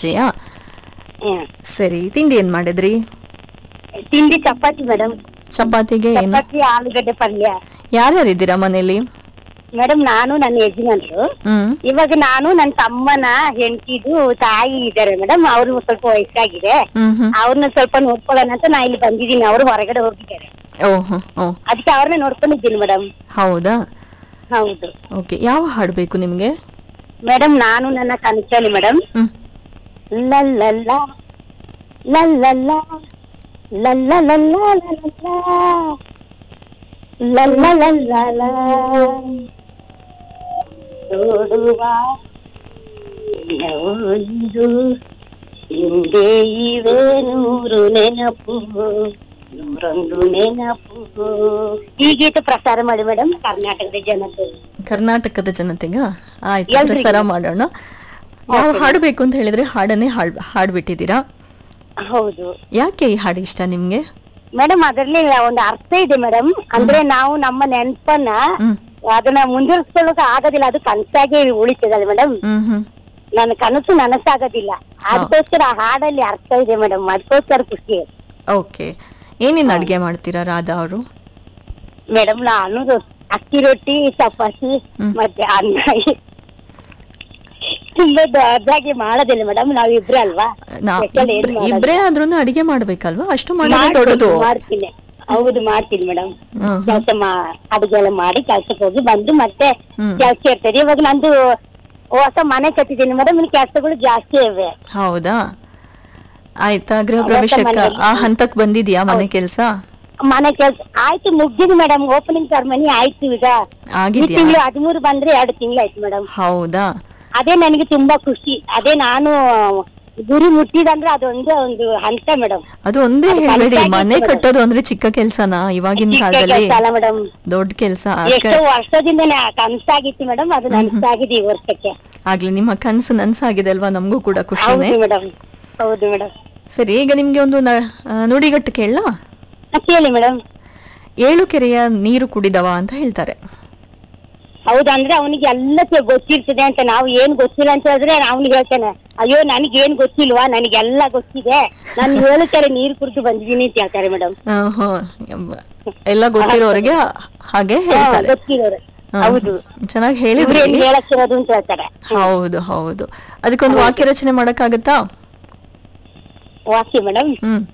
ಆಚೆಯಾ ಹ್ಮ್. ಸರಿ ತಿಂಡಿ ಏನ್ ಮಾಡಿದ್ರಿ ತಿಂಡಿ ಚಪಾತಿ ಮೇಡಮ್ ಚಪಾತಿಗೆ ಏನು ಚಪಾತಿ ಆಲೂಗಡ್ಡೆ ಪಲ್ಯ ಯಾರ್ಯಾರಿದ್ದೀರಾ ಮನೇಲಿ ಮೇಡಮ್ ನಾನು ನನ್ನ ಯಜಮಾನ್ರು ಹ್ಮ್ ಇವಾಗ ನಾನು ನನ್ನ ತಮ್ಮನ ಹೆಂಡತಿದು ತಾಯಿ ಇದ್ದಾರೆ ಮೇಡಮ್ ಅವ್ರು ಸ್ವಲ್ಪ ವಯಸ್ಸಾಗಿದೆ ಹ್ಮ್ ಹ್ಮ್ ಅವ್ರನ್ನ ಸ್ವಲ್ಪ ನೋಡ್ಕೊಳ್ಳೋಣ ಅಂತ ನಾ ಇಲ್ಲಿ ಬಂದಿದ್ದೀನಿ ಅವ್ರು ಹೊರಗಡೆ ಹೋಗಿದ್ದಾರೆ ಓಹೋ ಓ ಅದಕ್ಕೆ ಅವ್ರನ್ನ ನೋಡ್ಕೊಂಡಿದ್ದೀನಿ ಮೇಡಮ್ ಹೌದಾ ಹೌದು ಓಕೆ ಯಾವ ಹಾಡು ಬೇಕು ನಿಮ್ಗೆ ಮೇಡಮ್ ನಾನು ನನ್ನ ಕನಸಲ್ಲಿ ಮೇಡಮ್ ಹ್ಮ್ ಲಲ್ಲಲ್ಲ ಲಲ್ಲಲ್ಲ ಲಲ್ಲಲಲ್ಲ ಲಲ್ಲಲಲ್ಲ ನೋಡುವ ಒಂದು ಹಿಂದೆ ಇವೆ ನೂರು ನೆನಪು ನೂರೊಂದು ನೆನಪು ಈ ಗೀತೆ ಪ್ರಸಾರ ಮಾಡಿ ಮೇಡಮ್ ಕರ್ನಾಟಕದ ಜನತೆ ಕರ್ನಾಟಕದ ಜನತೆಗ ಆಯ್ತು ಎಲ್ರಿಗೂ. ಪ್ರಸಾರ ಮಾಡೋಣ ಯಾವ ಹಾಡು ಬೇಕು ಅಂತ ಹೇಳಿದ್ರೆ ಹಾಡನ್ನೇ ಹಾಡ್ ಹಾಡ್ಬಿಟ್ಟಿದ್ದೀರಾ ಹೌದು ಯಾಕೆ ಈ ಹಾಡು ಇಷ್ಟ ನಿಮ್ಗೆ ಮೇಡಮ್ ಅದರಲ್ಲಿ ಒಂದು ಅರ್ಥ ಇದೆ ಮೇಡಮ್ ಅಂದ್ರೆ ನಾವು ನಮ್ಮ ನೆನಪನ್ನ ಹ್ಮ್ ಅದನ್ನ ಮುಂದುವರಿಸ್ಕೊಳ್ಳೋಕೆ ಆಗೋದಿಲ್ಲ ಅದು ಕನಸಾಗಿ ಉಳಿತದಲ್ಲ ಮೇಡಮ್ ಹ್ಮ್ ಹ್ಮ್ ನನ್ನ ಕನಸು ನನಸಾಗೋದಿಲ್ಲ ಅದಕ್ಕೋಸ್ಕರ ಆ ಹಾಡಲ್ಲಿ ಅರ್ಥ ಇದೆ ಮೇಡಮ್ ಅದಕ್ಕೋಸ್ಕರ ಖುಷಿ ಓಕೆ ಏನೇನ್ ಅಡ್ಗೆ ಮಾಡ್ತೀರಾ ರಾಧಾ ಅವರು ಮೇಡಮ್ ನಾನು ರೊ- ಅಕ್ಕಿ ರೊಟ್ಟಿ ಚಪಾತಿ ಹ್ಮ್. ಮತ್ತೆ ಅನ್ನ ತುಂಬಾ ದೊಡ್ಡದಾಗಿ ಮಾಡೋದಿಲ್ಲ ಮೇಡಮ್ ನಾವ್ ಇಬ್ರೇ ಅಲ್ವಾ Special ಏನ್ ಮಾಡೋದು? ಇಬ್ರೇ ಆದ್ರೂ ಅಡಿಗೆ ಮಾಡ್ಬೇಕಲ್ವಾ ಅಷ್ಟು ಮಾಡೋದೇ ಮಾಡ್ತೀನಿ, ದೊಡ್ಡದು ಮಾಡ್ತೀನಿ ಹೌದು ಮಾಡ್ತೀನಿ ಮೇಡಮ್ ಹ್ಮ್, ಹ್ಮ್. ಕೆಲಸ ಮಾ ಅಡುಗೆ ಎಲ್ಲ ಮಾಡಿ ಕೆಲ್ಸಕ್ಕೆ ಹೋಗಿ ಬಂದು ಮತ್ತೆ ಹ್ಮ್. ಕೆಲ್ಸ ಇರ್ತದೆ ಇವಾಗ ನಂದು ಹೊಸ ಮನೆ ಕಟ್ಟಿದ್ದೀನಿ ಮೇಡಮ್ ಇನ್ನು ಕೆಲ್ಸಗಳು ಜಾಸ್ತಿ ಇವೆ ಹೌದಾ ಆಯ್ತಾ ಗೃಹ ಅವತ್ತ ಪ್ರವೇಶಕ್ಕ ಮನೆಯಲ್ಲಿ- ಆ ಹಂತಕ್ ಬಂದಿದ್ಯಾ ಮನೆ ಕೆಲ್ಸ ಮನೆ ಕೆಲ್ಸ ಆಯ್ತು ಮುಗ್ದಿದೆ ಮೇಡಮ್ ಓಪನಿಂಗ್ ಸೆರೆಮನಿ ಆಯ್ತು ಈಗ ಈ ಆಗಿದ್ಯಾ ತಿಂಗಳು ಹದಿಮೂರು ಬಂದ್ರೆ ಎರಡು ತಿಂಗಳಾಯ್ತು ಮೇಡಮ್ ಹೌದಾ ಅದೇ ನನಗೆ ತುಂಬಾ ಖುಷಿ ಅದೇ ನಾನು ಗುರಿ ಮುಟ್ಟಿದಂದ್ರೆ ಅದೊಂದು ಒಂದು ಹಂತ ಮೇಡಮ್ ಅದು ಒಂದೇ ಅದು ಹೇಳ್ಬೇಡಿ ಕನಸಾಗಿತ್ತು ಮನೆ madam. ಕಟ್ಟೋದು ಅಂದ್ರೆ ಚಿಕ್ಕ ಕೆಲ್ಸನಾ ಇವಾಗಿನ ಕಾಲದಲ್ಲಿ ಕೆಲಸ ಅಲ್ಲ ಮೇಡಮ್ ದೊಡ್ಡ ಕೆಲ್ಸ ಎಷ್ಟೋ ವರ್ಷದಿಂದ ಕನಸಾಗಿತ್ತು ಮೇಡಮ್ ಅದು ನನಸಾಗಿದೆ ಈ ವರ್ಷಕ್ಕೆ ಆಗ್ಲಿ ನಿಮ್ಮ ಕನ್ಸು ನನ್ಸಾಗಿದೆ ಅಲ್ವಾ ನಮಗೂ ಕೂಡ ಖುಷಿನೇ ಹೌದು ಮೇಡಮ್ ಹೌದು ಮೇಡಮ್ ಸರಿ ಈಗ ನಿಮ್ಗೆ ಒಂದು ನ- ಆ, ನುಡಿಗಟ್ಟು ಕೇಳ ಕೇಳಿ ಮೇಡಮ್ ಏಳು ಕೆರೆಯ ನೀರು ಕುಡಿದವ ಅಂತ ಹೇಳ್ತಾರೆ ಹೌದಂದ್ರೆ ಅವನಿಗೆ ಎಲ್ಲ ಕೆ- ಗೊತ್ತಿರ್ತದೆ ಅಂತ ನಾವು ಏನ್ ಗೊತ್ತಿಲ್ಲ ಅಂತ ಹೇಳಿದ್ರೆ ಅವ್ನಿಗೆ ಹೇಳ್ತಾನೆ ಅಯ್ಯೋ ನನಗೆ ಏನ್ ಗೊತ್ತಿಲ್ವಾ ನನಗೆಲ್ಲ ಗೊತ್ತಿದೆ ನಾನು ಏಳು ಕೆರೆ ನೀರು ಕುಡಿದು ಬಂದಿದ್ದೀನಿ ಅಂತ ಹೇಳ್ತಾರೆ ಮೇಡಮ್ ಆಹಾ, ಎಮ್ಮ- ಎಲ್ಲ ಗೊತ್ತಿರೋರಿಗೆ ಹಾಗೆ ಹೇಳ್ತಾರೆ ಗೊತ್ತಿರೋರು ಹಾ, ಹೌದು ಚೆನ್ನಾಗಿ ಇವ್ರು ಹೇಳಿದ್ರಿ ಏನ್ ಹೇಳಕ್ಕಿರೋದು ಅಂತ ಹೇಳ್ತಾರೆ ಹೌದು ಹೌದು ಅದಕ್ಕೊಂದು ವಾಕ್ಯ ರಚನೆ ಮಾಡಕ್ಕಾಗತ್ತಾ ವಾಕ್ಯ ಮೇಡಮ್ ಹ್ಮ್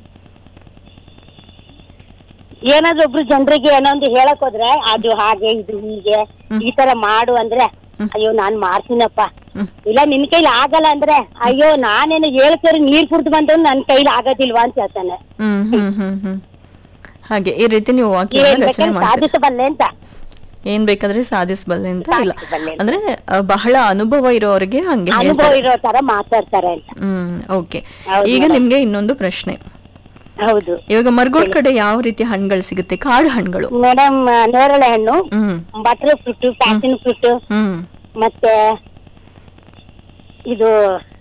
ಏನಾದ್ರೂ ಒಬ್ರು ಜನರಿಗೆ ಏನೋ ಒಂದು ಹೇಳಕ್ ಹೋದ್ರೆ ಅದು ಹಾಗೆ ಇದು ಹೀಗೆ ಈ ತರ ಮಾಡು ಅಂದ್ರೆ ಅಯ್ಯೋ ನಾನ್ ಮಾಡ್ತೀನಪ್ಪ ಹ್ಮ್. ಇಲ್ಲ ನಿನ್ ಕೈಲಿ ಆಗಲ್ಲ ಅಂದ್ರೆ ಅಯ್ಯೋ ನಾನೇನು ಹೇಳ್ತಾರೆ ನೀರ್ ಕುಡ್ದು ಬಂದ್ರು ನನ್ ಕೈಲಿ ಆಗೋದಿಲ್ವಾ ಅಂತ ಹೇಳ್ತಾನೆ ಹ್ಮ್ ಹ್ಮ್ ಹ್ಮ್ ಹ್ಮ್ ಹಾಗೆ ಈ ರೀತಿ ನೀವು ವಾಕ್ಯ ಏನ್ ರಚನೆ ಬೇಕಾದ್ರೆ ಮಾಡ್ತೀರಿ ಸಾಧಿಸಬಲ್ಲೆ ಅಂತ ಏನ್ ಬೇಕಾದ್ರೆ ಸಾಧಿಸಬಲ್ಲೆ ಅಂತ ಇಲ್ಲ ಸಾಧಿಸಬಲ್ಲೆ ಅಂತ. ಅಂದ್ರೆ ಆ, ಬಹಳ ಅನುಭವ ಇರೋರಿಗೆ ಹಂಗೆ ಅನುಭವ ಹೇಳ್ತಾರೆ ಇರೋ ತರ ಮಾತಾಡ್ತಾರೆ ಅಂತ ಹ್ಮ್ ಓಕೆ ಹೌದು ಈಗ madam. ನಿಮ್ಗೆ ಇನ್ನೊಂದು ಪ್ರಶ್ನೆ ಹೌದು ಇವಾಗ ಮರ್ಗೋಡ್ ಕಡೆ ಯಾವ ರೀತಿ ಹಣ್ಣುಗಳು ಸಿಗುತ್ತೆ ಕಾಡು ಹಣ್ಣುಗಳು ಮೇಡಮ್ ನೇರಳೆ ಹಣ್ಣು hmm butter fruit passion fruit hmm ಮತ್ತೆ ಇದು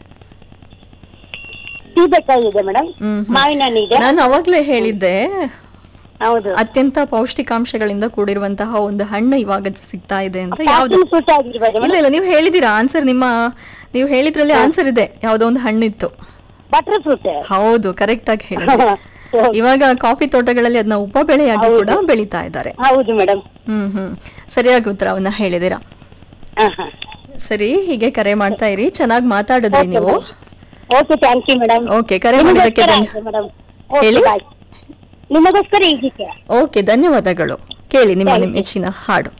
ಸೀಬೆಕಾಯಿ ಇದೆ ಮೇಡಮ್ ಹ್ಮ್ ಹ್ಮ್. ಮಾವಿನ ಹಣ್ಣು ಇದೆ ನಾನು ಅವಾಗ್ಲೇ ಹೇಳಿದ್ದೆ ಹೌದು ಅತ್ಯಂತ ಪೌಷ್ಟಿಕಾಂಶಗಳಿಂದ ಕೂಡಿರುವಂತಹ ಒಂದು ಹಣ್ಣು ಇವಾಗ ಸಿಗ್ತಾ ಇದೆ ಅಂತ ಯಾವ್ದು ಪ್ಯಾಷನ್ ಫ್ರೂಟ್ ಆಗಿರ್ಬೋದು ಇಲ್ಲ ಇಲ್ಲ ನೀವು ಹೇಳಿದೀರಾ ಆನ್ಸರ್ ನಿಮ್ಮ ನೀವು ಹೇಳಿದ್ರಲ್ಲಿ ಆನ್ಸರ್ ಇದೆ ಯಾವ್ದೋ ಒಂದು ಹಣ್ಣಿತ್ತು ಬಟರ್ ಫ್ರೂಟ್ ಹೌದು ಕರೆಕ್ಟ್ ಆಗಿ ಹೇಳಿದ್ರಿ ಇವಾಗ ಕಾಫಿ ತೋಟಗಳಲ್ಲಿ ಅದನ್ನ ಉಪ ಬೆಳೆಯಾಗಿ ಕೂಡ ಬೆಳೀತಾ ಇದ್ದಾರೆ ಹೌದು ಮೇಡಮ್ ಹ್ಮ್ ಹ್ಮ್ ಸರಿಯಾಗಿ ಉತ್ತರವನ್ನ ಹೇಳಿದಿರಾ ಸರಿ ಹೀಗೆ ಕರೆ ಮಾಡ್ತಾ ಇರಿ ಚೆನ್ನಾಗಿ ಮಾತಾಡಿದ್ರಿ ನೀವು okay thank you madam okay ಕರೆ ಮಾಡಿದ್ದಕ್ಕೆ ಧನ್ಯ- ಮೇಡಮ್ ಹೇಳಿ? ನಿಮಗೋಸ್ಕರ ಈಗಿಕ್ಕೆ ಓಕೆ ಧನ್ಯವಾದಗಳು ಕೇಳಿ ನಿಮ್ಮ ನಿಮ್ಮ ನೆಚ್ಚಿನ ಹಾಡು